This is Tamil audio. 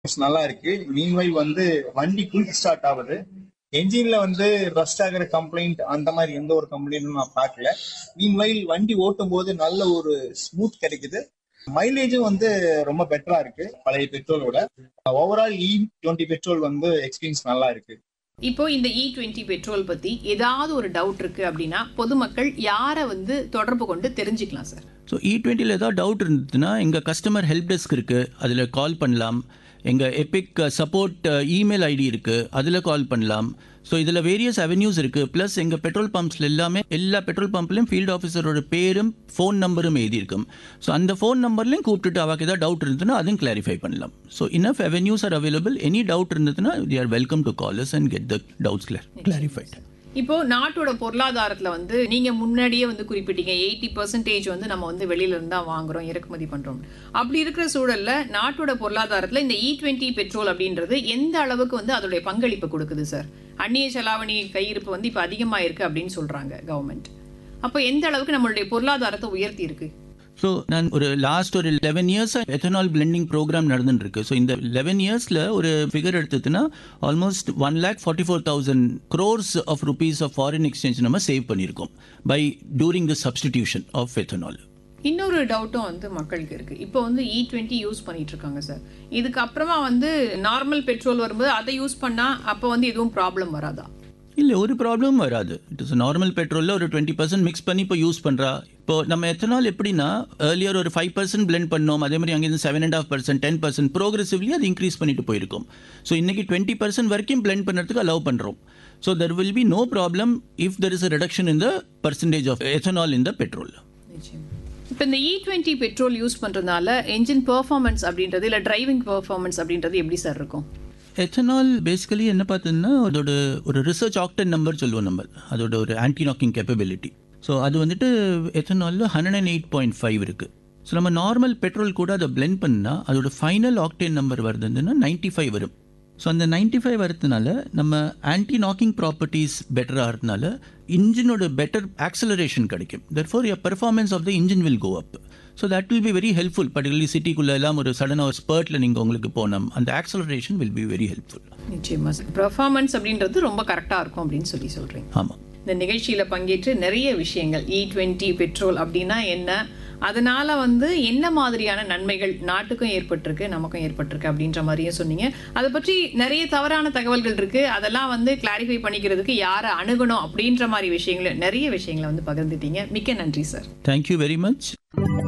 நல்லா இருக்கு மீன்வைல் வந்து வண்டி குயிக் ஸ்டார்ட் ஆகுது என்ஜின்ல வந்து ரஸ்ட் ஆகிற கம்ப்ளைண்ட் அந்த மாதிரி எந்த ஒரு கம்ப்ளைண்ட்டும் நான் பார்க்கல மீன்வைல் வண்டி ஓட்டும் போது நல்ல ஒரு ஸ்மூத் கிடைக்குது மைலேஜும் வந்து ரொம்ப பெட்டரா இருக்கு பழைய பெட்ரோலோட ஓவரால் இ டுவெண்ட்டி பெட்ரோல் வந்து எக்ஸ்பீரியன்ஸ் நல்லா இருக்கு இப்போ இந்த இ டுவெண்ட்டி பெட்ரோல் பத்தி ஏதாவது ஒரு டவுட் இருக்கு அப்படின்னா பொதுமக்கள் யாரை வந்து தொடர்பு கொண்டு தெரிஞ்சுக்கலாம் சார் ஸோ இ டுவெண்ட்டியில் ஏதாவது டவுட் இருந்ததுன்னா எங்கள் கஸ்டமர் ஹெல்ப் டெஸ்க் இருக்குது அதில் கால் பண்ணலாம் எங்கள் எபிக் சப்போர்ட் இமெயில் ஐடி இருக்குது அதில் கால் பண்ணலாம் ஸோ இதில் வேரியஸ் அவென்யூஸ் இருக்குது ப்ளஸ் எங்கள் பெட்ரோல் பம்ப்ஸில் எல்லாமே எல்லா பெட்ரோல் பம்ப்லையும் ஃபீல்டு ஆஃபீஸரோட பேரும் ஃபோன் நம்பரும் எழுதியிருக்கும் ஸோ அந்த ஃபோன் நம்பர்லையும் கூப்பிட்டுட்டு அவருக்கு ஏதாவது டவுட் இருந்ததுன்னா அதையும் கிளாரிஃபை பண்ணலாம் so enough avenues are available any doubt இருந்ததுன்னா they are welcome to callers and get the doubts clear clarified இப்போ நாட்டோட பொருளாதாரத்துல வந்து நீங்க முன்னாடியே வந்து குறிப்பிட்டீங்க எயிட்டி பர்சன்டேஜ் வந்து நம்ம வந்து வெளியில இருந்தா வாங்குறோம் இறக்குமதி பண்றோம் அப்படி இருக்கிற சூழல்ல நாட்டோட பொருளாதாரத்துல இந்த இ டுவெண்ட்டி பெட்ரோல் அப்படின்றது எந்த அளவுக்கு வந்து அதோடைய பங்களிப்பு கொடுக்குது சார் அந்நிய செலாவணி கையிருப்பு வந்து இப்ப அதிகமா இருக்கு அப்படின்னு சொல்றாங்க கவர்மெண்ட் அப்போ எந்த அளவுக்கு நம்மளுடைய பொருளாதாரத்தை உயர்த்தி இருக்கு ஸோ நான் ஒரு லாஸ்ட் ஒரு eleven years ethanol blending programme நடந்துட்டு இருக்கு ஸோ இந்த லெவன் இயர்ஸில் ஒரு ஃபிகர் எடுத்ததுன்னா almost one lakh forty four thousand crores of rupees of foreign exchange நம்ம சேவ் பண்ணியிருக்கோம் by during the substitution of ethanol இன்னொரு டவுட்டும் வந்து மக்களுக்கு இருக்கு இப்போ வந்து இ டுவெண்ட்டி யூஸ் பண்ணிட்டு இருக்காங்க சார் இதுக்கப்புறமா வந்து நார்மல் பெட்ரோல் வரும்போது அதை யூஸ் பண்ணா அப்போ வந்து எதுவும் ப்ராப்ளம் வராதா இல்லை ஒரு ப்ராப்ளமும் வராது இட் இஸ் நார்மல் பெட்ரோலில் ஒரு டுவெண்ட்டி பர்சன்ட் மிக்ஸ் பண்ணி இப்போ யூஸ் பண்ணுறா இப்போ நம்ம எத்தனால் எப்படின்னா ஏர்லியர் ஒரு ஃபைவ் பர்சன்ட் பிளெண்ட் பண்ணோம் அதே மாதிரி அங்கேருந்து seven and half percent ten percent progressively அது இன்க்ரீஸ் பண்ணிட்டு போயிருக்கும் ஸோ இன்னைக்கு டுவெண்ட்டி பர்சன்ட் வரைக்கும் பிளெண்ட் பண்ணுறதுக்கு அலோவ் பண்ணுறோம் so there will be no problem if there is a reduction in the percentage of ethanol in the petrol இப்போ இந்த இ டுவெண்ட்டி பெட்ரோல் யூஸ் பண்றதுனால என்ஜின் பெர்ஃபார்மன்ஸ் அப்படின்றது இல்லை டிரைவிங் பெர்ஃபார்மன்ஸ் அப்படின்றது எப்படி சார் இருக்கும் எத்தனால் பேசிக்கலி என்ன பார்த்தீங்கன்னா அதோட ஒரு ரிசர்ச் ஆக்டன் நம்பர் சொல்லுவோம் நம்ம அதோட ஒரு ஆன்டி நாக்கிங் கேப்பபிலிட்டி ஸோ அது வந்துட்டு எத்தனாலில் hundred and eight point five இருக்குது ஸோ நம்ம நார்மல் பெட்ரோல் கூட அதை பிளெண்ட் பண்ணால் அதோட ஃபைனல் ஆக்டேன் நம்பர் வருதுன்னா நைன்ட்டி ஃபைவ் வரும் ஸோ அந்த நைன்ட்டி ஃபைவ் வரதுனால நம்ம ஆன்டி நாக்கிங் ப்ராப்பர்ட்டிஸ் பெட்டராக இருந்தனால இன்ஜினோட பெட்டர் ஆக்சலரேஷன் கிடைக்கும் therefore your performance of the engine will go up so that will be very helpful particularly சிட்டிக்குள்ளே எல்லாம் ஒரு சடனாக ஒரு ஸ்பர்ட்டில் நீங்கள் உங்களுக்கு போனோம் அந்த acceleration will be very helpful நிச்சயமா சார் பெர்ஃபார்மன்ஸ் அப்படின்றது ரொம்ப கரெக்டாக இருக்கும் அப்படின்னு சொல்லி சொல்றீங்க ஆமாம் இந்த நிகழ்ச்சியில பங்கேற்று நிறைய விஷயங்கள் இ டுவெண்ட்டி பெட்ரோல் அப்படின்னா என்ன அதனால வந்து என்ன மாதிரியான நன்மைகள் நாட்டுக்கும் ஏற்பட்டிருக்கு நமக்கும் ஏற்பட்டிருக்கு அப்படின்ற மாதிரியும் சொன்னீங்க அதை பற்றி நிறைய தவறான தகவல்கள் இருக்கு அதெல்லாம் வந்து கிளாரிஃபை பண்ணிக்கிறதுக்கு யாரை அணுகணும் அப்படின்ற மாதிரி விஷயங்களை நிறைய விஷயங்களை வந்து பகிர்ந்துட்டீங்க மிக்க நன்றி சார் தேங்க்யூ வெரி மச்